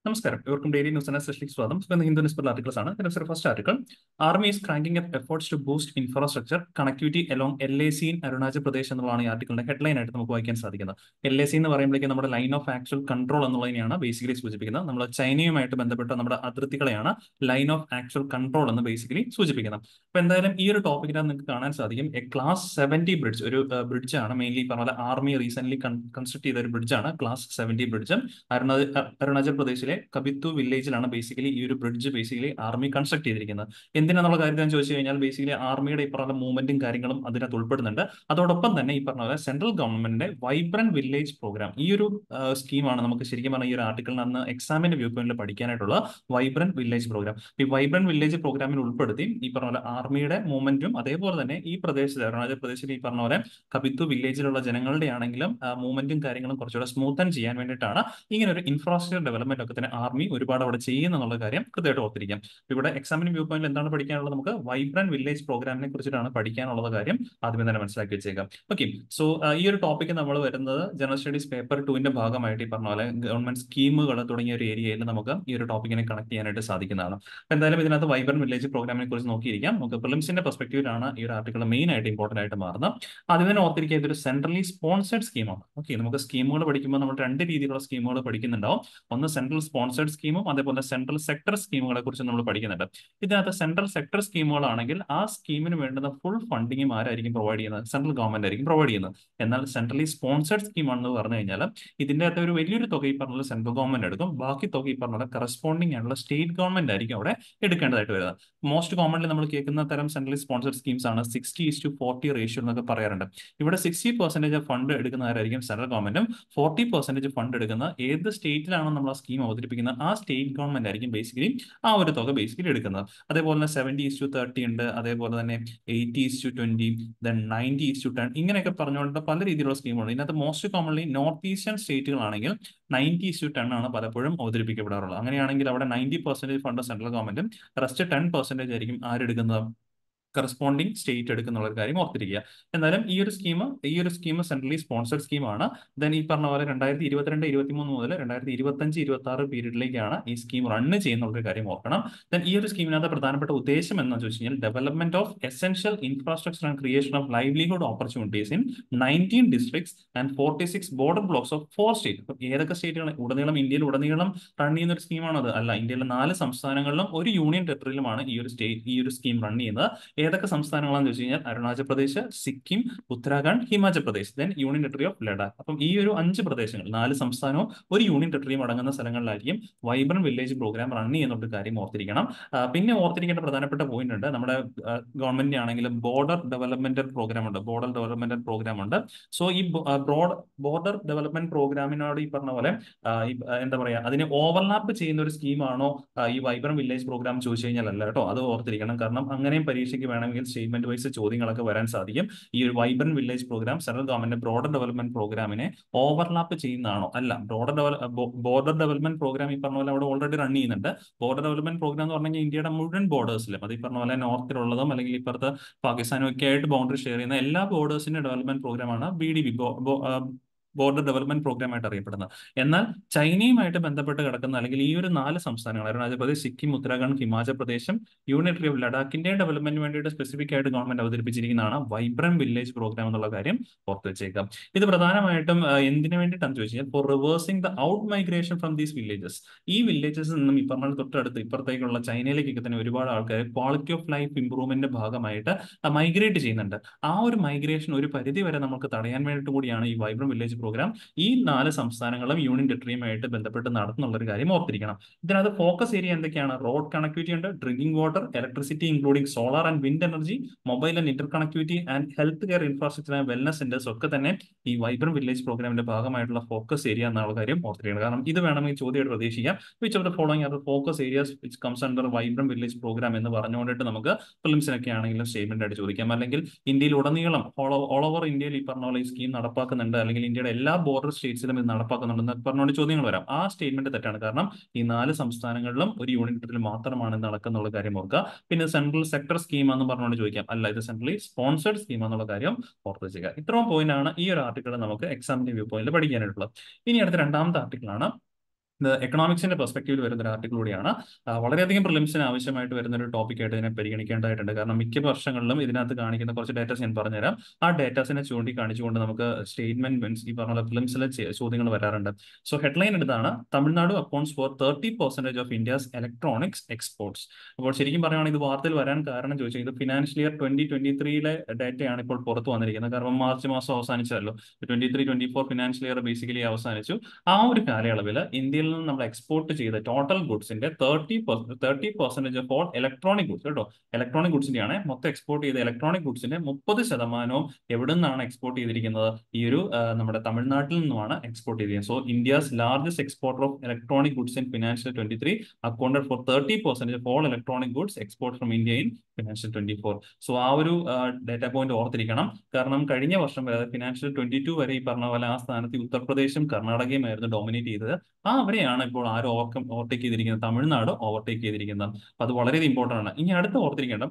നമസ്കാരം ഇവർക്കും daily news and സ്പെഷ്യലിക്ക് സ്വാഗതം ഇന്ന് ഹിന്ദു ന്യൂസ് പേപ്പർ ആർട്ടിക്കിൾസ് ആണ് ഇതിന്റെ first article army is cranking up efforts to boost infrastructure connectivity along L A C in Arunachal Pradesh എന്നുള്ളതാണ് ഈ ആർട്ടിക്കിളിന്റെ ഹെഡ്ലൈൻ ആയിട്ട് നമുക്ക് വായിക്കാൻ സാധിക്കുന്നത് എൽ എ സി എന്ന് പറയുമ്പോഴേക്കും നമ്മുടെ ലൈൻ ഓഫ് ആക്ച്വൽ കൺട്രോൾ എന്നുള്ളതിനെയാണ് ബേസിക്കലി സൂചിപ്പിക്കുന്നത് നമ്മൾ ചൈനയുമായിട്ട് ബന്ധപ്പെട്ട നമ്മുടെ അതിർത്തികളെയാണ് ലൈൻ ഓഫ് ആക്ച്വൽ കൺട്രോൾ എന്ന് ബേസിക്കലി സൂചിപ്പിക്കുന്നത് അപ്പൊ എന്തായാലും ഈ ഒരു ടോപ്പിക്കിനകത്ത് നിങ്ങൾക്ക് കാണാൻ സാധിക്കും എ ക്ലാസ് സെവന്റി ബ്രിഡ്ജ് ഒരു ബ്രിഡ്ജ് ആണ് മെയിൻലി പറഞ്ഞ ആർമി റീസെന്റ് കൺസ്ട്രക്ട് ചെയ്ത ഒരു ബ്രിഡ്ജ് ആണ് class seventy bridge Arunachal Arunachal പ്രദേശിലെ കബിത്തു വില്ലേജിലാണ് ബേസിക്കലി ഈ ഒരു ബ്രിഡ്ജ് ബേസിക്കലി ആർമി കൺസ്ട്രക്ട് ചെയ്തിരിക്കുന്നത് എന്തിനാന്നുള്ള കാര്യം ഞാൻ ചോദിച്ചു കഴിഞ്ഞാൽ ബേസിക്കലി ആർമിയുടെ ഈ പറഞ്ഞ മൂവ്മെന്റും കാര്യങ്ങളും അതിനകത്ത് ഉൾപ്പെടുന്നുണ്ട് അതോടൊപ്പം തന്നെ ഈ പറഞ്ഞ പോലെ സെൻട്രൽ ഗവൺമെന്റിന്റെ വൈബ്രന്റ് വില്ലേജ് പ്രോഗ്രാം ഈ ഒരു സ്കീമാണ് നമുക്ക് ശരിക്കും പറഞ്ഞാൽ ഈ ഒരു ആർട്ടിക്കിളിൽ നിന്ന് എക്സാമിന്റെ വ്യൂ പോയിന്റിൽ പഠിക്കാനായിട്ടുള്ള വൈബ്രന്റ് വില്ലേജ് പ്രോഗ്രാം ഈ വൈബ്രന്റ് വില്ലേജ് പ്രോഗ്രാമിൽ ഉൾപ്പെടുത്തി ഈ പറഞ്ഞ പോലെ ആർമിയുടെ മൂവ്മെന്റും അതേപോലെ തന്നെ ഈ പ്രദേശത്ത് അരുണാചൽ പ്രദേശിൽ ഈ പറഞ്ഞ പോലെ കബിത്തു വില്ലേജിലുള്ള ജനങ്ങളുടെ ആണെങ്കിലും മൂവ്മെന്റും കാര്യങ്ങളും കുറച്ചുകൂടെ സ്മൂത്തൻ ചെയ്യാൻ വേണ്ടിയിട്ടാണ് ഇങ്ങനെ ഒരു ഇൻഫ്രാസ്ട്രക്ചർ ഡെവലപ്മെന്റ് ഒക്കെ തന്നെ ആർമി ഒരുപാട് അവിടെ ചെയ്യുന്നുള്ള കാര്യം കൃത്യമായിട്ട് ഓർത്തിരിക്കാം ഇവിടെ എക്സാമിന് വ്യൂ പോയിന്റിൽ എന്താണ് പഠിക്കാനുള്ളത് നമുക്ക് വൈബ്രന്റ് വില്ലേജ് പ്രോഗ്രാമിനെ കുറിച്ചിട്ടാണ് പഠിക്കാനുള്ള കാര്യം ആദ്യമേ തന്നെ മനസ്സിലാക്കി വെച്ചേക്കാം ഓക്കെ സോ ഈ ഒരു ടോപ്പിക്ക് നമ്മൾ വരുന്നത് ജനറൽ സ്റ്റഡീസ് പേപ്പർ ടുവിന്റെ ഭാഗമായിട്ട് ഈ പറഞ്ഞ പോലെ ഗവൺമെന്റ് സ്കീമുകൾ തുടങ്ങിയ ഒരു ഏരിയയിൽ നമുക്ക് ഈ ഒരു ടോപ്പിക്കിനെ കണക്ട് ചെയ്യാനായിട്ട് സാധിക്കുന്നതാണ് എന്തായാലും ഇതിനകത്ത് വൈബ്രന്റ് വില്ലേജ് പ്രോഗ്രാമിനെ കുറിച്ച് നോക്കിയിരിക്കാം നമുക്ക് പ്രിലിംസിന്റെ പെർസ്പെക്റ്റീവിലാണ് ഈ ഒരു ആർട്ടിക്കിൾ മെയിൻ ആയിട്ട് ഇമ്പോർട്ടന്റ് ആയിട്ട് മാറുന്നത് ആദ്യം തന്നെ ഓർത്തിരിക്കുക ഇതൊരു സെൻട്രലി സ്പോൺസേഡ് സ്കീമാണ് ഓക്കെ നമുക്ക് സ്കീമുകൾ പഠിക്കുമ്പോൾ നമ്മൾ രണ്ട് രീതിയിലുള്ള സ്കീമുകൾ പഠിക്കുന്നുണ്ടാവും ഒന്ന് സെൻട്രൽ സ്പോൺസേഡ് സ്കീമും അതേപോലെ സെൻട്രൽ സെക്ടർ സ്കീമുകളെ കുറിച്ച് നമ്മൾ പഠിക്കുന്നുണ്ട് ഇതിനകത്ത് സെൻട്രൽ സെക്ടർ സ്കീമുകളാണെങ്കിൽ ആ സ്കീമിന് വേണ്ടുന്ന ഫുൾ ഫണ്ടിങ്ങും ആരായിരിക്കും പ്രൊവൈഡ് ചെയ്യുന്നത് സെൻട്രൽ ഗവൺമെന്റ് ആയിരിക്കും പ്രൊവൈഡ് ചെയ്യുന്നത് എന്നാൽ സെൻട്രലി സ്പോൺസേഡ് സ്കീം ആണെന്ന് പറഞ്ഞു കഴിഞ്ഞാൽ ഇതിന്റെ അകത്ത് ഒരു വലിയൊരു തുക ഈ പറഞ്ഞ സെൻട്രൽ ഗവൺമെന്റ് എടുക്കും ബാക്കി തുക ഈ പറഞ്ഞ കറസ്പോണ്ടിങ് ആയിട്ടുള്ള സ്റ്റേറ്റ് ഗവൺമെന്റ് ആയിരിക്കും അവിടെ എടുക്കേണ്ടതായിട്ട് വരുന്നത് മോസ്റ്റ് കോമൺലി നമ്മൾ കേൾക്കുന്ന തരം സെൻട്രലി സ്പോൺസേഡ് സ്കീംസ് ആണ് sixty is to forty ratio എന്നൊക്കെ പറയാറുണ്ട് ഇവിടെ സിക്സ്റ്റി പെർസെന്റേജ് ഫണ്ട് എടുക്കുന്ന ആരായിരിക്കും സെൻട്രൽ ഗവൺമെന്റും ഫോർട്ടി പെർസെന്റേജ് ഫണ്ട് എടുക്കുന്ന ഏത് സ്റ്റേറ്റിലാണോ നമ്മൾ ആ സ്കീം അവതരിപ്പിക്കുന്നത് ആ സ്റ്റേറ്റ് ഗവൺമെന്റ് ആയിരിക്കും ബേസിക്കലി ആ ഒരു തുക ബേസിക്കലി എടുക്കുന്നത് അതേപോലെ തന്നെ സെവൻറ്റി ഈസ് ടു തേർട്ടി ഉണ്ട് അതേപോലെ തന്നെ eighty is to twenty then ninety is to ten ഇങ്ങനെയൊക്കെ പറഞ്ഞുകൊണ്ട് പല രീതിയിലുള്ള സ്കീമുണ്ട് ഇതിനകത്ത് മോസ്റ്റ് കോമൺലി നോർത്ത് ഈസ്റ്റേൺ സ്റ്റേറ്റുകളാണെങ്കിൽ നയൻറ്റി ഈസ് ടു ടെൻ ആണ് പലപ്പോഴും അവതരിപ്പിക്കപ്പെടാറുള്ളത് അങ്ങനെയാണെങ്കിൽ അവിടെ നയൻറ്റി പെർസെന്റേജ് ഫണ്ട് സെൻട്രൽ ഗവൺമെന്റും റെസ്റ്റ് ടെൻ പെർസെന്റേജ് ആയിരിക്കും ആരെടുക്കുന്നത് കറസ്പോണ്ടിങ് സ്റ്റേറ്റ് എടുക്കുന്നുള്ള ഒരു കാര്യം ഓർത്തിരിക്കുക എന്നാലും ഈ ഒരു സ്കീം ഈ ഒരു സ്കീം സെൻട്രലി സ്പോൺസർഡ് സ്കീമാണ് ദെൻ ഈ പറഞ്ഞ പോലെ രണ്ടായിരത്തി ഇരുപത്തിരണ്ട് ഇരുപത്തി മൂന്ന് മുതൽ രണ്ടായിരത്തി ഇരുപത്തഞ്ച് ഇരുപത്തി ആറ് പീരീഡിലേക്കാണ് ഈ സ്കീം റണ്ണ് ചെയ്യുന്ന ഒരു കാര്യം ഓർക്കണം ദെൻ ഈ ഒരു സ്കീമിനകത്ത് പ്രധാനപ്പെട്ട ഉദ്ദേശം എന്ന് ചോദിച്ചു കഴിഞ്ഞാൽ development of essential infrastructure and creation of livelihood opportunities in nineteen districts and forty six border blocks of four state അപ്പം ഏതൊക്കെ സ്റ്റേറ്റുകൾ ഉടനീളം ഇന്ത്യയിൽ ഉടനീളം റൺ ചെയ്യുന്ന ഒരു സ്കീമാണത് അല്ല ഇന്ത്യയിലെ നാല് സംസ്ഥാനങ്ങളിലും ഒരു യൂണിയൻ ടെറിട്ടറിയിലുമാണ് ഈ ഒരു സ്റ്റേറ്റ് ഈ ഒരു സ്കീം റൺ ചെയ്യുന്നത് ഏതൊക്കെ സംസ്ഥാനങ്ങളാണെന്ന് വെച്ച് കഴിഞ്ഞാൽ Arunachal Pradesh Sikkim Uttarakhand Himachal Pradesh then union territory of Ladakh അപ്പം ഈ ഒരു അഞ്ച് പ്രദേശങ്ങൾ നാല് സംസ്ഥാനവും ഒരു യൂണിയൻ ടെറിട്ടറിയും അടങ്ങുന്ന സ്ഥലങ്ങളിലായിരിക്കും വൈബ്രന്റ് വില്ലേജ് പ്രോഗ്രാം റൺ ചെയ്യുന്ന കാര്യം ഓർത്തിരിക്കണം പിന്നെ ഓർത്തിരിക്കേണ്ട പ്രധാനപ്പെട്ട പോയിന്റ് ഉണ്ട് നമ്മുടെ ഗവൺമെന്റ് ആണെങ്കിലും ബോർഡർ ഡെവലപ്മെന്റൽ പ്രോഗ്രാം ഉണ്ട് ബോർഡർ ഡെവലപ്മെന്റൽ പ്രോഗ്രാം ഉണ്ട് സോ ഈ ബ്രോഡ് ബോർഡർ ഡെവലപ്മെന്റ് പ്രോഗ്രാമിനോട് ഈ പറഞ്ഞ പോലെ എന്താ പറയാ അതിനെ ഓവർലാപ്പ് ചെയ്യുന്ന ഒരു സ്കീമാണോ ഈ വൈബ്രന്റ് വില്ലേജ് പ്രോഗ്രാം ചോദിച്ചു കഴിഞ്ഞാൽ അല്ല കേട്ടോ അത് ഓർത്തിരിക്കണം കാരണം അങ്ങനെയും പരീക്ഷയ്ക്ക് വേണമെങ്കിൽ സ്റ്റേറ്റ്മെന്റ് വൈസ് ചോദ്യങ്ങളൊക്കെ വരാൻ സാധിക്കും ഈ ഒരു vibrant village programme central government broader development പ്രോഗ്രാമിനെ ഓവർലാപ്പ് ചെയ്യുന്നതാണോ അല്ല ബ്രോഡർ ബോർഡർ ഡെവലപ്മെന്റ് പ്രോഗ്രാം ഈ പറഞ്ഞ പോലെ അവിടെ ഓൾറെഡി റൺ ചെയ്യുന്നുണ്ട് ബോർഡർ ഡെവലപ്മെന്റ് പ്രോഗ്രാം എന്ന് പറഞ്ഞാൽ ഇന്ത്യയുടെ മുഴുവൻ ബോർഡേഴ്സിലും അത് ഈ പറഞ്ഞ പോലെ നോർത്തിലുള്ളതും അല്ലെങ്കിൽ ഇപ്പുറത്ത് പാകിസ്ഥാനും ഒക്കെ ആയിട്ട് ബൗണ്ടറി ഷെയർ ചെയ്യുന്ന എല്ലാ ബോർഡേഴ്സിന്റെ ഡെവലപ്മെന്റ് പ്രോഗ്രാമാണ് B D B border development programme ആയിട്ട് അറിയപ്പെടുന്നത് എന്നാൽ ചൈനയുമായിട്ട് ബന്ധപ്പെട്ട് കിടക്കുന്ന അല്ലെങ്കിൽ ഈ ഒരു നാല് സംസ്ഥാനങ്ങൾ അരുണാചൽ പ്രദേശ് സിക്കിം ഉത്തരാഖണ്ഡ് ഹിമാചൽ പ്രദേശും യൂണിറ്ററി ഓഫ് ലഡാക്കിന്റെ ഡെവലപ്മെന്റിന് വേണ്ടിയിട്ട് സ്പെസിഫിക് ആയിട്ട് ഗവൺമെന്റ് അവതരിപ്പിച്ചിരിക്കുന്നതാണ് വൈബ്രന്റ് വില്ലേജ് പ്രോഗ്രാം എന്നുള്ള കാര്യം ഓർത്ത് വെച്ചേക്കാം ഇത് പ്രധാനമായിട്ടും എന്തിനു വേണ്ടിയിട്ടാണെന്ന് ചോദിച്ചു കഴിഞ്ഞാൽ for reversing the out migration from these villages ഈ വില്ലേജസ് നിന്നും ഈ പറഞ്ഞ തൊട്ടടുത്ത് ഇപ്പുറത്തേക്കുള്ള ചൈനയിലേക്കൊക്കെ തന്നെ ഒരുപാട് ആൾക്കാർ ക്വാളിറ്റി ഓഫ് ലൈഫ് ഇംപ്രൂവ്മെന്റിന്റെ ഭാഗമായിട്ട് മൈഗ്രേറ്റ് ചെയ്യുന്നുണ്ട് ആ ഒരു മൈഗ്രേഷൻ ഒരു പരിധി വരെ നമുക്ക് തടയാൻ വേണ്ടിയിട്ട് കൂടിയാണ് ഈ വൈബ്രന്റ് വില്ലേജ് പ്രോഗ്രാം ഈ നാല് സംസ്ഥാനങ്ങളും യൂണിയൻ ടെറിട്ടറിയുമായിട്ട് ബന്ധപ്പെട്ട് നടത്തുന്നുള്ള ഒരു കാര്യം ഓർത്തിരിക്കണം ഇതിനകത്ത് ഫോക്കസ് ഏരിയ എന്തൊക്കെയാണ് റോഡ് കണക്ടിവിറ്റി ഉണ്ട് drinking water electricity including solar and wind energy mobile and inter connectivity and health care infrastructure and wellness centres ഒക്കെ തന്നെ ഈ വൈബ്രന്റ് വില്ലേജ് പ്രോഗ്രാമിന്റെ ഭാഗമായിട്ടുള്ള ഫോക്കസ് ഏരിയ എന്നുള്ള കാര്യം ഓർത്തിരിക്കണം കാരണം ഇത് വേണമെങ്കിൽ ചോദ്യമായിട്ട് പ്രതീക്ഷിക്കാം which of the following are focus areas which comes under vibrant village programme എന്ന് പറഞ്ഞുകൊണ്ടിട്ട് നമുക്ക് ഫിലിംസിനൊക്കെ ആണെങ്കിലും സ്റ്റേറ്റ്മെന്റ് ആയിട്ട് ചോദിക്കാം അല്ലെങ്കിൽ ഇന്ത്യയിൽ ഉടനീളം ഓൾ ഓവർ ഇന്ത്യയിൽ ഈ പറഞ്ഞ പോലെ ഈ സ്കീം നടപ്പാക്കുന്നുണ്ട് അല്ലെങ്കിൽ ഇന്ത്യയുടെ എല്ലാ ബോർഡർ സ്റ്റേറ്റ്സിലും ഇത് നടപ്പാക്കുന്നുണ്ടെന്ന് പറഞ്ഞുകൊണ്ട് ചോദ്യങ്ങൾ വരാം ആ സ്റ്റേറ്റ്മെന്റ് തെറ്റാണ് കാരണം ഈ നാല് സംസ്ഥാനങ്ങളിലും ഒരു യൂണിറ്റിൽ മാത്രമാണ് നടക്കുന്നുള്ള കാര്യം ഓർക്കുക പിന്നെ സെൻട്രൽ സെക്ടർ സ്കീം എന്ന് പറഞ്ഞുകൊണ്ട് ചോദിക്കാം അല്ല ഇത് സെൻട്രലി സ്പോൺസേഡ് സ്കീം എന്നുള്ള കാര്യം ഓർത്ത് വെച്ചേക്കുക ഇത്രയും പോയിന്റ് ആണ് ഈ ഒരു ആർട്ടിക്കിൾ നമുക്ക് എക്സാമിന്റെ വ്യൂ പോയിന്റിൽ പഠിക്കാനായിട്ടുള്ളത് ഇനി അടുത്ത രണ്ടാമത്തെ ആർട്ടിക്കിൾ ആണ് ഇത് എക്കണോമിക്സിന്റെ പെർസ്പെക്റ്റീവിൽ വരുന്ന ഒരു ആർട്ടിക്കിൾ കൂടിയാണ് ആ, വളരെയധികം പ്രിലിംസിന് ആവശ്യമായിട്ട് വരുന്ന ഒരു ടോപ്പിക് ആയിട്ട് ഇതിനെ പരിഗണിക്കേണ്ടതായിട്ടുണ്ട് കാരണം മിക്ക വർഷങ്ങളിലും ഇതിനകത്ത് കാണിക്കുന്ന കുറച്ച് ഡേറ്റാസ് ഞാൻ പറഞ്ഞുതരാം ആ ഡേറ്റാസിനെ ചൂണ്ടിക്കാണിച്ചുകൊണ്ട് നമുക്ക് സ്റ്റേറ്റ്മെന്റ് മീൻസ് ഈ പറഞ്ഞ പ്രിലിംസിലെ ചോദ്യങ്ങൾ വരാറുണ്ട് സോ ഹെഡ്ലൈൻ എടുത്താണ് Tamil Nadu accounts for thirty percentage of India's electronics exports അപ്പോൾ ശരിക്കും പറയുകയാണെങ്കിൽ ഇത് വാർത്തയിൽ വരാൻ കാരണം ചോദിച്ചാൽ ഇത് ഫിനാൻഷ്യൽ ഇയർ ട്വന്റി ട്വന്റി ത്രീയിലെ ഡേറ്റയാണ് ഇപ്പോൾ പുറത്ത് വന്നിരിക്കുന്നത് കാരണം മാർച്ച് മാസം അവസാനിച്ചല്ലോ twenty three twenty four financial year basically അവസാനിച്ചു ആ ഒരു കാലയളവിൽ ഇന്ത്യയിൽ നിന്ന് നമ്മൾ എക്സ്പോർട്ട് ചെയ്ത ടോട്ടൽ ഗുഡ്സിന്റെ thirty thirty percentage of all electronic goods കേട്ടോ ഇലക്ട്രോണിക് ഗുഡ്സിന്റെ ആണ് മൊത്തം എക്സ്പോർട്ട് ചെയ്ത ഇലക്ട്രോണിക് ഗുഡ്സിന്റെ മുപ്പത് ശതമാനവും എവിടെ നിന്നാണ് എക്സ്പോർട്ട് ചെയ്തിരിക്കുന്നത് ഈ ഒരു ആ, നമ്മുടെ തമിഴ്നാട്ടിൽ നിന്നുമാണ് എക്സ്പോർട്ട് ചെയ്തിരിക്കുന്നത് so India's largest exporter of electronic goods in financial twenty three accounted for thirty percentage of all electronic goods export from India in financial twenty four so ആ ഒരു ഡേറ്റ പോയിന്റ് ഓർത്തിരിക്കണം കാരണം കഴിഞ്ഞ വർഷം വരെ ഫിനാൻഷ്യൽ ട്വന്റി ടു വരെ ഈ പറഞ്ഞ പോലെ ആ സ്ഥാനത്ത് ഈ ഉത്തർപ്രദേശും കർണാടകയുമായിരുന്നു ഡോമിനേറ്റ് ചെയ്തത് ആ അവരെയാണ് ഇപ്പോൾ ആരും ഓവർകം ഓവർടേക്ക് ചെയ്തിരിക്കുന്നത് തമിഴ്നാട് ഓവർടേക്ക് ചെയ്തിരിക്കുന്നത് അപ്പൊ അത് വളരെ ഇമ്പോർട്ടന്റ് ആണ് ഇനി അടുത്ത് ഓർത്തിരിക്കേണ്ട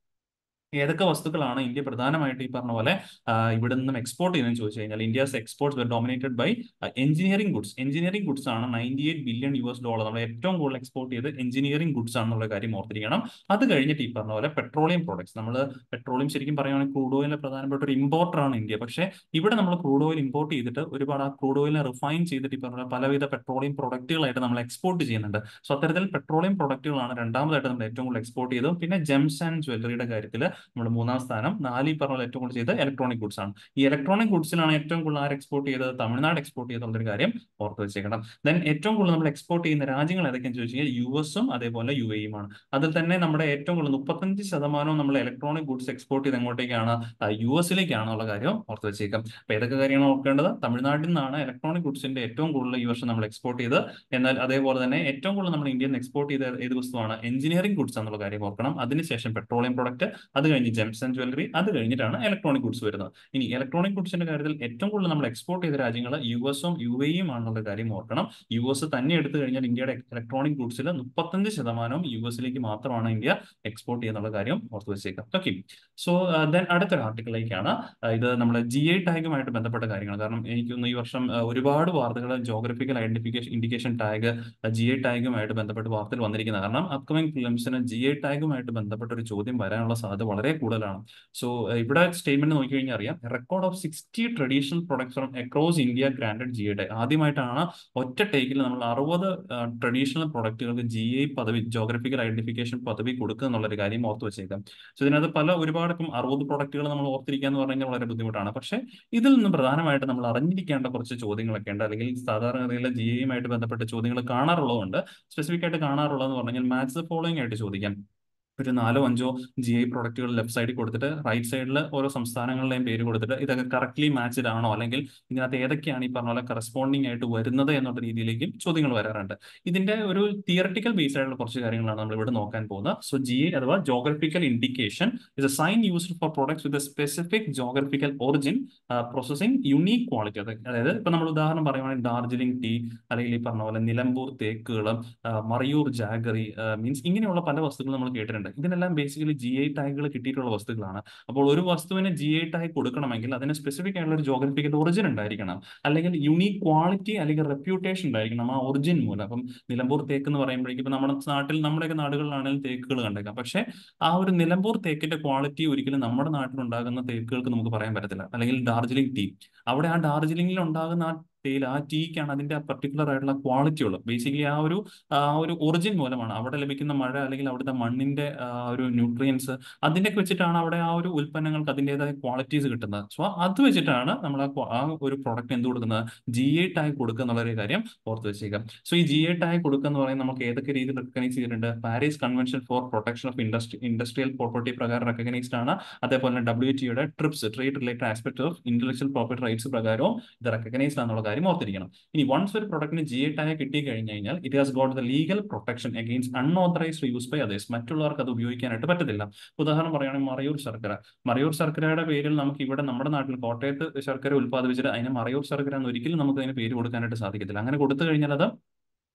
ഏതൊക്കെ വസ്തുക്കളാണ് ഇന്ത്യ പ്രധാനമായിട്ട് ഈ പറഞ്ഞ പോലെ ആ, ഇവിടെ നിന്നും എക്സ്പോർട്ട് ചെയ്യുന്നതെന്ന് ചോദിച്ചു കഴിഞ്ഞാൽ India's exports dominated by engineering goods engineering goods ആണ് ninety eight billion U S dollar നമ്മൾ ഏറ്റവും കൂടുതൽ എക്സ്പോർട്ട് ചെയ്ത് എഞ്ചിനീയറിംഗ് ഗുഡ്സ് ആണെന്നുള്ള കാര്യം ഓർത്തിരിക്കണം അത് കഴിഞ്ഞിട്ട് ഈ പറഞ്ഞ പോലെ പെട്രോളിയം പ്രോഡക്ട്സ് നമ്മൾ പെട്രോളിയം ശരിക്കും പറയുകയാണെങ്കിൽ ക്രൂഡ് ഓയിലിന്റെ പ്രധാനപ്പെട്ട ഒരു ഇമ്പോർട്ടർ ആണ് ഇന്ത്യ പക്ഷേ ഇവിടെ നമ്മൾ ക്രൂഡ് ഓയിൽ ഇമ്പോർട്ട് ചെയ്തിട്ട് ഒരുപാട് ആ ക്രൂഡ് ഓയിലിനെ റിഫൈൻ ചെയ്തിട്ട് ഈ പറഞ്ഞ പോലെ പലവിധ പെട്രോളിയം പ്രൊഡക്റ്റുകളായിട്ട് നമ്മൾ എക്സ്പോർട്ട് ചെയ്യുന്നുണ്ട് സോ അത്തരത്തിൽ പെട്രോളിയം പ്രൊഡക്റ്റുകളാണ് രണ്ടാമതായിട്ട് നമ്മൾ ഏറ്റവും കൂടുതൽ എക്സ്പോർട്ട് ചെയ്തത് പിന്നെ ജെംസ് ആൻഡ് ജ്വല്ലറിയുടെ കാര്യത്തിൽ നമ്മൾ മൂന്നാം സ്ഥാനം നാല് ഈ പറഞ്ഞ പോലെ ഏറ്റവും കൂടുതൽ ചെയ്ത് ഇലക്ട്രോണിക് ഗുഡ്സ് ആണ് ഈ ഇലക്ട്രോണിക് ഗുഡ്സിലാണ് ഏറ്റവും കൂടുതൽ ആര് എക്സ്പോർട്ട് ചെയ്തത് തമിഴ്നാട് എക്സ്പോർട്ട് ചെയ്തെന്നുള്ളൊരു കാര്യം ഓർത്ത് വെച്ചേക്കണം ദെൻ ഏറ്റവും കൂടുതൽ നമ്മൾ എക്സ്പോർട്ട് ചെയ്യുന്ന രാജ്യങ്ങൾ ഏതൊക്കെയാണെന്ന് ചോദിച്ചു കഴിഞ്ഞാൽ യു എസും അതേപോലെ യു എയുമാണ് അതിൽ തന്നെ നമ്മുടെ ഏറ്റവും കൂടുതൽ മുപ്പത്തഞ്ച് ശതമാനവും നമ്മൾ ഇലക്ട്രോണിക് ഗുഡ്സ് എക്സ്പോർട്ട് ചെയ്ത് എങ്ങോട്ടേക്കാണ് യു എസിലേക്കാണെന്നുള്ള കാര്യം ഓർത്ത് വെച്ചേക്കാം അപ്പൊ ഏതൊക്കെ കാര്യമാണ് ഓർക്കേണ്ടത് തമിഴ്നാട്ടിൽ നിന്നാണ് ഇലക്ട്രോണിക് ഗുഡ്സിന്റെ ഏറ്റവും കൂടുതൽ ഈ വർഷം നമ്മൾ എക്സ്പോർട്ട് ചെയ്ത് എന്നാൽ അതേപോലെ തന്നെ ഏറ്റവും കൂടുതൽ നമ്മൾ ഇന്ത്യയിൽ നിന്ന് എക്സ്പോർട്ട് ചെയ്ത ഏത് വസ്തുവാണ് എഞ്ചിനീയറിംഗ് ഗുഡ്സ് എന്നുള്ള കാര്യം ഓർക്കണം അതിനുശേഷം പെട്രോളിയം പ്രൊഡക്റ്റ് അത് കഴിഞ്ഞ് ജെംസ് ആൻഡ് ജ്വല്ലറി അത് കഴിഞ്ഞിട്ടാണ് ഇലക്ട്രോണിക് ഗുഡ്സ് വരുന്നത് ഇനി ഇലക്ട്രോണിക് ഗുഡ്സിന്റെ കാര്യത്തിൽ ഏറ്റവും കൂടുതൽ നമ്മൾ എക്സ്പോർട്ട് ചെയ്ത രാജ്യങ്ങൾ യു എസും യു എയും ആണെന്നുള്ള കാര്യം ഓർക്കണം യു എസ് തന്നെ എടുത്തു കഴിഞ്ഞാൽ ഇന്ത്യയുടെ ഇലക്ട്രോണിക് ഗുഡ്സിൽ മുപ്പത്തഞ്ച് ശതമാനവും യു എസിലേക്ക് മാത്രമാണ് ഇന്ത്യ എക്സ്പോർട്ട് ചെയ്യുന്നുള്ള കാര്യം ഓർത്ത് വെച്ചേക്കാം ഓക്കെ സോ ദെൻ അടുത്തൊരു ആർട്ടിക്കിളിലേക്കാണ് ആ, ഇത് നമ്മുടെ ജി ഐ ടാഗുമായിട്ട് ബന്ധപ്പെട്ട കാര്യങ്ങൾ കാരണം എനിക്കൊന്ന് ഈ വർഷം ആ, ഒരുപാട് വാർത്തകൾ geographical identification indication tag G I ടാഗുമായിട്ട് ബന്ധപ്പെട്ട് വാർത്തയിൽ വന്നിരിക്കുന്നത് കാരണം അപ്കമിംഗ് ഫിലിംസിന് ജി ഐ ടാഗുമായിട്ട് ബന്ധപ്പെട്ട ഒരു ചോദ്യം വരാനുള്ള സാധ്യത വളരെ കൂടുതലാണ് സോ ഇവിടെ സ്റ്റേറ്റ്മെന്റ് നോക്കിക്കഴിഞ്ഞാൽ അറിയാം record of sixty traditional products from across India granted G I tag ആദ്യമായിട്ടാണ് ഒറ്റ ടേക്കിൽ നമ്മൾ അറുപത് ട്രഡീഷണൽ പ്രൊഡക്റ്റുകൾക്ക് ജി ഐ പദവി ജോഗ്രഫിക്കൽ ഐഡന്റിഫിക്കേഷൻ പദവി കൊടുക്കുക എന്നുള്ളൊരു കാര്യം ഓർത്ത് വെച്ചേക്കാം സോ ഇതിനകത്ത് പല ഒരുപാട് ഇപ്പം അറുപത് പ്രൊഡക്റ്റുകൾ നമ്മൾ ഓർത്തിരിക്കുക എന്ന് പറഞ്ഞു കഴിഞ്ഞാൽ വളരെ ബുദ്ധിമുട്ടാണ് പക്ഷേ ഇതിൽ നിന്ന് പ്രധാനമായിട്ട് നമ്മൾ അറിഞ്ഞിരിക്കേണ്ട കുറച്ച് ചോദ്യങ്ങളൊക്കെ ഉണ്ട് അല്ലെങ്കിൽ സാധാരണഗതിയിൽ ജി ഐയുമായിട്ട് ബന്ധപ്പെട്ട ചോദ്യങ്ങൾ കാണാറുള്ളതുകൊണ്ട് സ്പെസിഫിക് ആയിട്ട് കാണാറുള്ളതെന്ന് പറഞ്ഞു കഴിഞ്ഞാൽ മാത്സ് ഫോളോയിങ് ആയിട്ട് ചോദിക്കാം ഒരു നാലോ അഞ്ചോ ജി ഐ പ്രൊഡക്റ്റുകൾ ലെഫ്റ്റ് സൈഡിൽ കൊടുത്തിട്ട് റൈറ്റ് സൈഡിൽ ഓരോ സംസ്ഥാനങ്ങളുടെയും പേര് കൊടുത്തിട്ട് ഇതൊക്കെ കറക്റ്റ്ലി മാച്ച്ഡ് ആണോ അല്ലെങ്കിൽ ഇതിനകത്ത് ഏതൊക്കെയാണ് ഈ പറഞ്ഞ പോലെ കറസ്പോണ്ടിങ് ആയിട്ട് വരുന്നത് എന്നുള്ള രീതിയിലേക്കും ചോദ്യങ്ങൾ വരാറുണ്ട് ഇതിന്റെ ഒരു തിയറട്ടിക്കൽ ബേസ്ഡ് ആയിട്ടുള്ള കുറച്ച് കാര്യങ്ങളാണ് നമ്മൾ ഇവിടെ നോക്കാൻ പോകുന്നത് സോ ജി ഐ അഥവാ geographical indication is a sign used for products with a specific geographical origin processing unique quality അതായത് ഇപ്പൊ നമ്മൾ ഉദാഹരണം പറയുവാണെങ്കിൽ ഡാർജിലിംഗ് ടീ അല്ലെങ്കിൽ ഈ പറഞ്ഞ പോലെ നിലമ്പൂർ തേക്കുകൾ മറയൂർ ജാഗറി മീൻസ് ഇങ്ങനെയുള്ള പല വസ്തുക്കളും നമ്മൾ കേട്ടിട്ടുണ്ട് ഇതിനെല്ലാം ബേസിക്കലി ജി ഐ ടാഗുകൾ കിട്ടിയിട്ടുള്ള വസ്തുക്കളാണ് അപ്പോൾ ഒരു വസ്തുവിന് ജി ഐ ടാഗ് കൊടുക്കണമെങ്കിൽ അതിന് സ്പെസിഫിക് ആയിട്ടുള്ള ഒരു ജോഗ്രഫിക്കൽ ഒറിജിൻ ഉണ്ടായിരിക്കണം അല്ലെങ്കിൽ യുണീക് ക്വാളിറ്റി അല്ലെങ്കിൽ റെപ്യൂട്ടേഷൻ ഉണ്ടായിരിക്കണം ആ ഒറിജിൻ മൂലം അപ്പം നിലമ്പൂർ തേക്ക് എന്ന് പറയുമ്പോഴേക്കും ഇപ്പൊ നമ്മുടെ നാട്ടിൽ നമ്മുടെയൊക്കെ നാടുകളിലാണെങ്കിലും തേക്കുകൾ കണ്ടേക്കാം പക്ഷേ ആ ഒരു നിലമ്പൂർ തേക്കിന്റെ ക്വാളിറ്റി ഒരിക്കലും നമ്മുടെ നാട്ടിൽ ഉണ്ടാകുന്ന തേക്കുകൾക്ക് നമുക്ക് പറയാൻ പറ്റത്തില്ല അല്ലെങ്കിൽ ഡാർജിലിംഗ് ടീ അവിടെ ആ ഡാർജിലിംഗിൽ ഉണ്ടാകുന്ന ആ തേയില ആ ടീക്കാണ് അതിന്റെ ആ പർട്ടിക്കുലർ ആയിട്ടുള്ള ക്വാളിറ്റി ഉള്ളത് ബേസിക്കലി ആ ഒരു ആ ഒരു ഒറിജിൻ മൂലമാണ് അവിടെ ലഭിക്കുന്ന മഴ അല്ലെങ്കിൽ അവിടുത്തെ മണ്ണിന്റെ ആ ഒരു ന്യൂട്രിയൻസ് അതിന്റെയൊക്കെ വെച്ചിട്ടാണ് അവിടെ ആ ഒരു ഉൽപ്പന്നങ്ങൾക്ക് അതിൻ്റെതായ ക്വാളിറ്റീസ് കിട്ടുന്നത് സോ അത് വെച്ചിട്ടാണ് നമ്മൾ ആ qua- ആ ഒരു പ്രോഡക്റ്റ് എന്ത് കൊടുക്കുന്നത് ജി ഐ ടാഗ് കൊടുക്കുക എന്നുള്ള ഒരു കാര്യം ഓർത്ത് വെച്ചേക്കാം സോ ഈ ജി ഐ ടാഗ് കൊടുക്കുക എന്ന് പറയുന്നത് നമുക്ക് ഏതൊക്കെ രീതിയിൽ റെക്കഗ്നൈസ് ചെയ്തിട്ടുണ്ട് Paris convention for protection of industry industrial property പ്രകാരം റെക്കഗ്നൈസ്ഡ് ആണ് അതേപോലെ തന്നെ ഡബ്ല്യു ടിയുടെ TRIPS trade related aspect of intellectual property rights പ്രകാരവും ഇത് റെക്കഗ്നൈസ്ഡ് ആണെന്നുള്ള കാര്യം ഓർത്തിരിക്കണം ഇനി വൺസ് ഒരു പ്രൊഡക്റ്റിന് ജി ഐ ടാഗ് കിട്ടി കഴിഞ്ഞ് കഴിഞ്ഞാൽ it has got the legal protection against unauthorised use by others മറ്റുള്ളവർക്ക് അത് ഉപയോഗിക്കാനായിട്ട് പറ്റത്തില്ല ഉദാഹരണം പറയുകയാണെങ്കിൽ മറയൂർ ശർക്കര മറയൂർ ശർക്കരയുടെ പേരിൽ നമുക്ക് ഇവിടെ നമ്മുടെ നാട്ടിൽ കോട്ടയത്ത് ശർക്കര ഉത്പാദിപ്പിച്ചിട്ട് അതിന് മറയൂർ ശർക്കര എന്ന് ഒരിക്കലും നമുക്ക് അതിന് പേര് കൊടുക്കാനായിട്ട് സാധിക്കത്തില്ല അങ്ങനെ കൊടുത്തു കഴിഞ്ഞാൽ അത്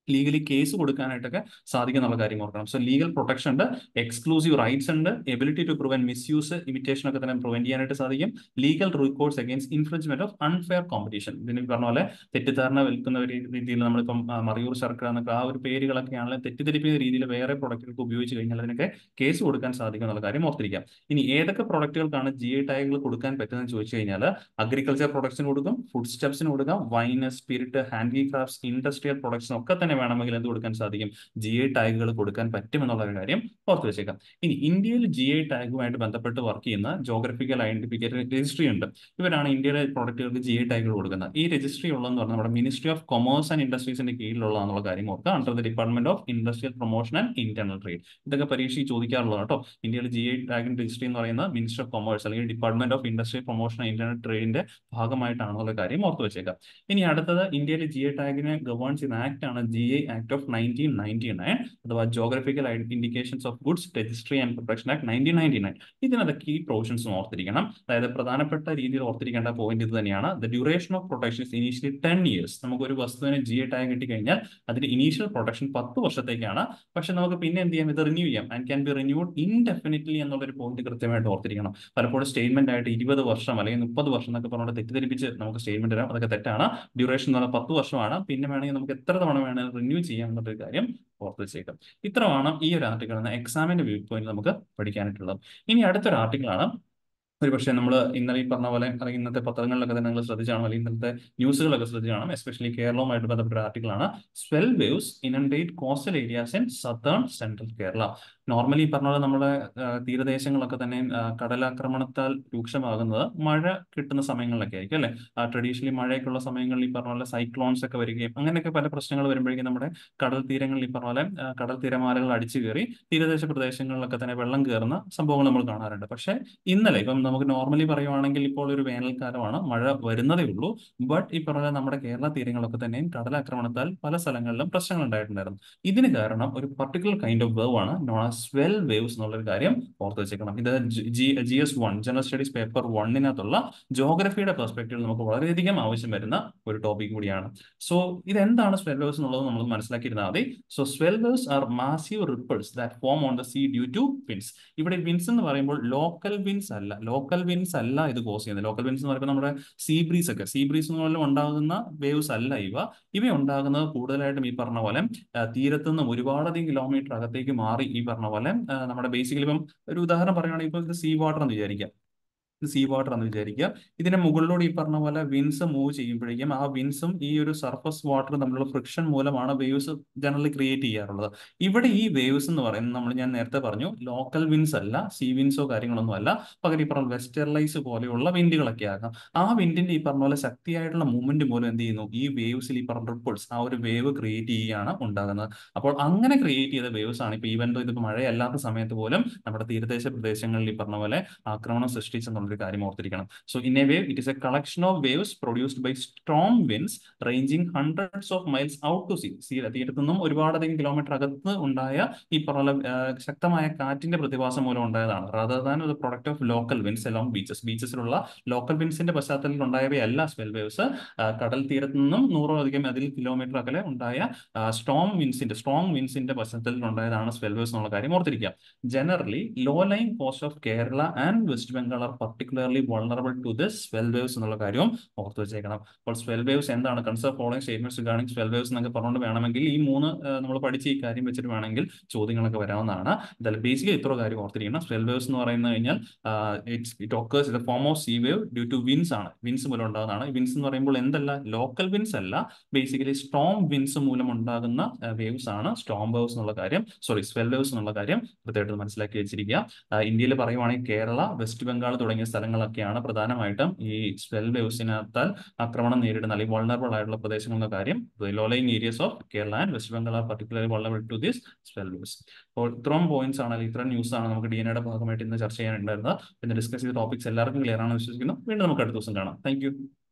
ലീഗലി കേസ് കൊടുക്കാനായിട്ടൊക്കെ സാധിക്കുന്നുള്ള കാര്യം ഓർക്കണം സോ ലീഗൽ പ്രൊട്ടക്ഷൻ ഉണ്ട് എക്സ്ക്ലൂസീവ് റൈറ്റ്സ് ഉണ്ട് ability to prevent misuse imitation ഒക്കെ തന്നെ പ്രിവെന്റ് ചെയ്യാനായിട്ട് സാധിക്കും legal records against infringement of unfair competition ഇതിന് ഈ പറഞ്ഞ പോലെ തെറ്റിദ്ധാരണ വിൽക്കുന്ന ഒരു രീതിയിൽ നമ്മളിപ്പം ആ, മറിയൂർ ശർക്കര എന്നൊക്കെ ആ ഒരു പേരുകളൊക്കെ ആണെങ്കിൽ തെറ്റിദ്ധരിപ്പിക്കുന്ന രീതിയിൽ വേറെ പ്രൊഡക്റ്റുകൾക്ക് ഉപയോഗിച്ച് കഴിഞ്ഞാൽ അതിനൊക്കെ കേസ് കൊടുക്കാൻ സാധിക്കും എന്നുള്ള കാര്യം ഓർത്തിരിക്കാം ഇനി ഏതൊക്കെ പ്രൊഡക്റ്റുകൾക്കാണ് ജി ഐ ടാഗുകൾ കൊടുക്കാൻ പറ്റുന്നതെന്ന് ചോദിച്ചു കഴിഞ്ഞാൽ അഗ്രികൾച്ചർ പ്രൊഡക്ട്സിന് കൊടുക്കും ഫുഡ് സ്റ്റെപ്സിന് കൊടുക്കാം വൈന് സ്പിരിറ്റ് ഹാൻഡിക്രാഫ്റ്റ്സ് ഇൻഡസ്ട്രിയൽ പ്രൊഡക്ട്സിന് ഒക്കെ തന്നെ വേണമെങ്കിൽ എന്ത് കൊടുക്കാൻ സാധിക്കും ജി ഐ ടാഗുകൾ കൊടുക്കാൻ പറ്റുമെന്നുള്ള ഒരു കാര്യം ഓർത്ത് വെച്ചേക്കാം ഇനി ഇന്ത്യയിൽ ജി ഐ ടാഗുമായിട്ട് ബന്ധപ്പെട്ട് വർക്ക് ചെയ്യുന്ന ജോഗ്രഫിക്കൽ ഐഡന്റിഫിക്കേഷൻ രജിസ്ട്രി ഉണ്ട് ഇവരാണ് ഇന്ത്യയിലെ പ്രൊഡക്റ്റുകൾക്ക് ജി ഐ ടാഗുകൾ കൊടുക്കുന്നത് ഈ രജിസ്ട്രി ഉള്ളതെന്ന് പറഞ്ഞാൽ നമ്മുടെ മിനിസ്ട്രി ഓഫ് കൊമേഴ്സ് ആൻഡ് ഇൻഡസ്ട്രീസിന്റെ കീഴിലുള്ളതെന്നുള്ള കാര്യം ഓർക്കുക under the department of industrial promotion and internal trade ഇതൊക്കെ പരീക്ഷയ്ക്ക് ചോദിക്കാറുള്ളത് കേട്ടോ ഇന്ത്യയിൽ ജി ഐ ടാഗിൻ രജിസ്ട്രി എന്ന് പറയുന്ന മിനിസ്റ്റർ ഓഫ് കൊമേഴ്സ് അല്ലെങ്കിൽ department of industrial promotion and internal ട്രേഡിന്റെ ഭാഗമായിട്ടാണെന്നുള്ള കാര്യം ഓർത്ത് വെച്ചേക്കാം ഇനി അടുത്തത് ഇന്ത്യയിലെ ജി ഐ ടാഗിനെ ഗവേൺ ചെയ്യുന്ന ആക്ട് ആണ് G I act of nineteen ninety nine അഥവാ geographical indications of goods registry and protection act nineteen ninety nine ഇതിനകത്ത് കീ പ്രൊവിഷൻസ് ഓർത്തിരിക്കണം അതായത് പ്രധാനപ്പെട്ട രീതിയിൽ ഓർത്തിരിക്കേണ്ട പോയിന്റ് ഇത് തന്നെയാണ് the duration of protection initially ten years നമുക്ക് ഒരു വസ്തുവിന് ജി ഐ ടാഗ് കിട്ടിക്കഴിഞ്ഞാൽ അതിന്റെ ഇനീഷ്യൽ പ്രൊട്ടക്ഷൻ പത്ത് വർഷത്തേക്കാണ് പക്ഷെ നമുക്ക് പിന്നെ എന്ത് ചെയ്യാം ഇത് റിന്യൂ ചെയ്യാം and can be renewed indefinitely എന്നുള്ള ഒരു പോയിന്റ് കൃത്യമായിട്ട് ഓർത്തിരിക്കണം പലപ്പോഴും സ്റ്റേറ്റ്മെന്റ് ആയിട്ട് ഇരുപത് വർഷം അല്ലെങ്കിൽ മുപ്പത് വർഷം എന്നൊക്കെ പറഞ്ഞിട്ട് തെറ്റിദ്ധരിപ്പിച്ച് നമുക്ക് സ്റ്റേറ്റ്മെന്റ് തരാം അതൊക്കെ തെറ്റാണ് ഡ്യൂറേഷൻ എന്ന് പറഞ്ഞാൽ പത്ത് വർഷമാണ് പിന്നെ വേണമെങ്കിൽ നമുക്ക് എത്ര തവണ വേണമെങ്കിൽ റിന്യൂ ചെയ്യാം എന്നൊരു കാര്യം ഓർത്ത് വെച്ചേക്കാം ഇത്രമാണ് ഈ ഒരു ആർട്ടിക്കിൾ എന്ന എക്സാമിന്റെ വ്യൂ പോയിന്റ് നമുക്ക് പഠിക്കാനായിട്ടുള്ളത് ഇനി അടുത്തൊരു ആർട്ടിക്കിളാണ് ഒരു പക്ഷേ നമ്മൾ ഇന്നലെ ഈ പറഞ്ഞ പോലെ അല്ലെങ്കിൽ ഇന്നത്തെ പത്രങ്ങളിലൊക്കെ തന്നെ നിങ്ങൾ ശ്രദ്ധിച്ചാണോ അല്ലെങ്കിൽ ഇന്നത്തെ ന്യൂസുകളൊക്കെ ശ്രദ്ധിച്ചാണോ എസ്പെഷ്യലി കേരളവുമായിട്ട് ബന്ധപ്പെട്ട ഒരു ആർട്ടിക്കിളാണ് swell waves inundate coastal areas in southern central Kerala normally ഈ പറഞ്ഞ പോലെ നമ്മുടെ ആ, തീരദേശങ്ങളൊക്കെ തന്നെ ആ, കടലാക്രമണത്താൽ രൂക്ഷമാകുന്നത് മഴ കിട്ടുന്ന സമയങ്ങളിലൊക്കെ ആയിരിക്കും അല്ലെ ട്രഡീഷണലി മഴയൊക്കെയുള്ള സമയങ്ങളിൽ ഈ പറഞ്ഞ പോലെ സൈക്ലോൺസ് ഒക്കെ വരികയും അങ്ങനെയൊക്കെ പല പ്രശ്നങ്ങൾ വരുമ്പോഴേക്കും നമ്മുടെ കടൽ തീരങ്ങളിൽ ഈ പറഞ്ഞ പോലെ ആ, കടൽ തിരമാലകൾ അടിച്ചു കയറി തീരദേശ പ്രദേശങ്ങളിലൊക്കെ തന്നെ വെള്ളം കയറുന്ന സംഭവങ്ങൾ നമ്മൾ കാണാറുണ്ട് പക്ഷേ ഇന്നലെ ഇപ്പം നമുക്ക് നോർമലി പറയുവാണെങ്കിൽ ഇപ്പോൾ ഒരു വേനൽക്കാലമാണ് മഴ വരുന്നതേ ഉള്ളൂ ബട്ട് ഈ പറഞ്ഞ നമ്മുടെ കേരള തീരങ്ങളൊക്കെ തന്നെയും കടലാക്രമണത്താൽ പല സ്ഥലങ്ങളിലും പ്രശ്നങ്ങൾ ഉണ്ടായിട്ടുണ്ടായിരുന്നു ഇതിന് കാരണം ഒരു പർട്ടിക്കുലർ കൈൻഡ് ഓഫ് വേവ് ആണ് നോൺ ആസ് സ്വെൽ വേവ്സ് എന്നുള്ളൊരു കാര്യം ഓർത്ത് വെച്ചേക്കണം ഇത് G G S one general studies paper വണ്ണിനകത്തുള്ള ജോഗ്രഫിയുടെ പെർസ്പെക്റ്റീവിൽ നമുക്ക് വളരെയധികം ആവശ്യം വരുന്ന ഒരു ടോപ്പിക് കൂടിയാണ് സോ ഇതെന്താണ് സ്വെൽ വേവ്സ് എന്നുള്ളത് നമ്മൾ മനസ്സിലാക്കിയിരുന്നാൽ മതി so swell waves are massive ripples that form on the sea due to winds ഇവിടെ വിൻസ് എന്ന് പറയുമ്പോൾ ലോക്കൽ വിൻസ് അല്ല ലോക്കൽ വിൻസ് അല്ല ഇത് കോസ് ചെയ്യുന്നത് ലോക്കൽ വിൻസ് എന്ന് പറയുമ്പോൾ നമ്മുടെ സീ ബ്രീസ് ഒക്കെ സീ ബ്രീസ് എന്ന് ഉണ്ടാകുന്ന വേവ്സ് അല്ല ഇവ ഇവ ഉണ്ടാകുന്നത് കൂടുതലായിട്ടും ഈ പറഞ്ഞ പോലെ ആ, തീരത്തു നിന്നും ഒരുപാടധികം കിലോമീറ്റർ അകത്തേക്ക് മാറി ഈ പറഞ്ഞ പോലെ ആ, നമ്മുടെ ബേസിക്കലി ഇപ്പം ഒരു ഉദാഹരണം പറയുകയാണെങ്കിൽ ഇപ്പൊ ഇത് സീ വാട്ടർ എന്ന് വിചാരിക്കാം ഇത് സീ വാട്ടർ എന്ന് വിചാരിക്കുക ഇതിന്റെ മുകളിലൂടെ ഈ പറഞ്ഞ പോലെ വിൻസ് മൂവ് ചെയ്യുമ്പോഴേക്കും ആ വിൻസും ഈ ഒരു സർഫസ് വാട്ടർ തമ്മിലുള്ള ഫ്രിക്ഷൻ മൂലമാണ് വേവ്സ് ജനറലി ക്രിയേറ്റ് ചെയ്യാറുള്ളത് ഇവിടെ ഈ വേവ്സ് എന്ന് പറയുന്നത് നമ്മൾ ഞാൻ നേരത്തെ പറഞ്ഞു ലോക്കൽ വിൻസ് അല്ല സീ വിൻസോ കാര്യങ്ങളൊന്നും അല്ല പകരം ഈ പറഞ്ഞ വെസ്റ്റർലൈസ് പോലെയുള്ള വിൻഡുകളൊക്കെ ആകാം ആ വിൻഡിന്റെ ഈ പറഞ്ഞ പോലെ ശക്തിയായിട്ടുള്ള മൂവ്മെന്റ് മൂലം എന്ത് ചെയ്യുന്നു ഈ വേവ്സിൽ ഈ പറഞ്ഞ റിപ്പിൾസ് ആ ഒരു വേവ് ക്രിയേറ്റ് ചെയ്യുകയാണ് ഉണ്ടാകുന്നത് അപ്പോൾ അങ്ങനെ ക്രിയേറ്റ് ചെയ്ത വേവ്സ് ആണ് ഇപ്പൊ ഈവൻ ഇത് മഴയല്ലാത്ത സമയത്ത് പോലും നമ്മുടെ തീരദേശ പ്രദേശങ്ങളിൽ ഈ പറഞ്ഞ പോലെ ആക്രമണം സൃഷ്ടിച്ചെന്നുള്ളൊരു കാര്യം ഓർത്തിരിക്കണം so in a wave it is a collection of waves produced by strong winds ranging hundreds of miles out to sea sea തീരത്തു നിന്നും ഒരുപാടധികം കിലോമീറ്റർ അകത്ത് ഉണ്ടായ ഈ പറഞ്ഞ ആ, ശക്തമായ കാറ്റിന്റെ പ്രതിഭാസം മൂലം ഉണ്ടായതാണ് റദർ ദാൻ ഒരു product of local winds along beaches ബീച്ചസിലുള്ള ലോക്കൽ വിൻസിന്റെ പശ്ചാത്തലത്തിൽ ഉണ്ടായവയല്ല സ്പെൽ വേവ്സ് കടൽ തീരത്തു നിന്നും നൂറോ അധികം അതിൽ കിലോമീറ്റർ അകലെ ഉണ്ടായ സ്ട്രോങ് വിൻസിന്റെ സ്ട്രോങ് വിൻസിന്റെ പശ്ചാത്തലത്തിൽ ഉണ്ടായതാണ് സ്പെൽ വേവ്സ് എന്നുള്ള കാര്യം ഓർത്തിരിക്കുക generally low line coast of Kerala and West Bengal are particularly vulnerable to this swell waves എന്നുള്ള കാര്യവും ഓർത്ത് വെച്ചേക്കണം അപ്പോൾ സ്വെൽ വേവ്സ് എന്താണ് concept following statements regarding swell waves എന്നൊക്കെ പറഞ്ഞുകൊണ്ട് വേണമെങ്കിൽ ഈ മൂന്ന് നമ്മൾ പഠിച്ച ഈ കാര്യം വെച്ചിട്ട് വേണമെങ്കിൽ ചോദ്യങ്ങളൊക്കെ വരാവുന്നതാണ് എന്തായാലും ബേസിക്കലി ഇത്ര കാര്യം ഓർത്തിരിക്കണം സ്വെൽ വേവ്സ് എന്ന് പറയുന്നത് കഴിഞ്ഞാൽ it's it occurs in form of sea wave due to winds ആണ് വിൻസ് മൂലം ഉണ്ടാകുന്നതാണ് വിൻസ് എന്ന് പറയുമ്പോൾ എന്തല്ല ലോക്കൽ വിൻസ് അല്ല ബേസിക്കലി സ്ട്രോങ് വിൻസ് മൂലം ഉണ്ടാകുന്ന വേവ്സ് ആണ് സ്റ്റോം വേവ്സ് എന്നുള്ള കാര്യം സോറി സ്വെൽ വേവ്സ് എന്നുള്ള കാര്യം കൃത്യമായിട്ട് മനസ്സിലാക്കി വെച്ചിരിക്കുക ഇന്ത്യയിൽ പറയുവാണെങ്കിൽ കേരള വെസ്റ്റ് ബംഗാൾ തുടങ്ങിയ സ്ഥലങ്ങളൊക്കെയാണ് പ്രധാനമായിട്ടും ഈ സ്വെൽ വേവ്സിനകത്താൽ ആക്രമണം നേരിടുന്ന അല്ലെങ്കിൽ വൾണറബിൾ ആയിട്ടുള്ള പ്രദേശങ്ങളുടെ കാര്യം low lying areas of Kerala and West Bengal are particularly vulnerable to this swell waves അപ്പോൾ ഇത്രയും പോയിന്റ്സ് ആണ് അല്ലെങ്കിൽ ഇത്രയും ന്യൂസ് ആണ് നമുക്ക് ഡി എൻ എയുടെ ഭാഗമായിട്ട് ഇന്ന് ചർച്ച ചെയ്യാനുണ്ടായിരുന്നത് പിന്നെ ഡിസ്കസ് ചെയ്ത ടോപ്പിക്സ് എല്ലാവർക്കും ക്ലിയർ ആണെന്ന് വിശ്വസിക്കുന്നു വീണ്ടും നമുക്ക് അടുത്ത ദിവസം കാണാം താങ്ക്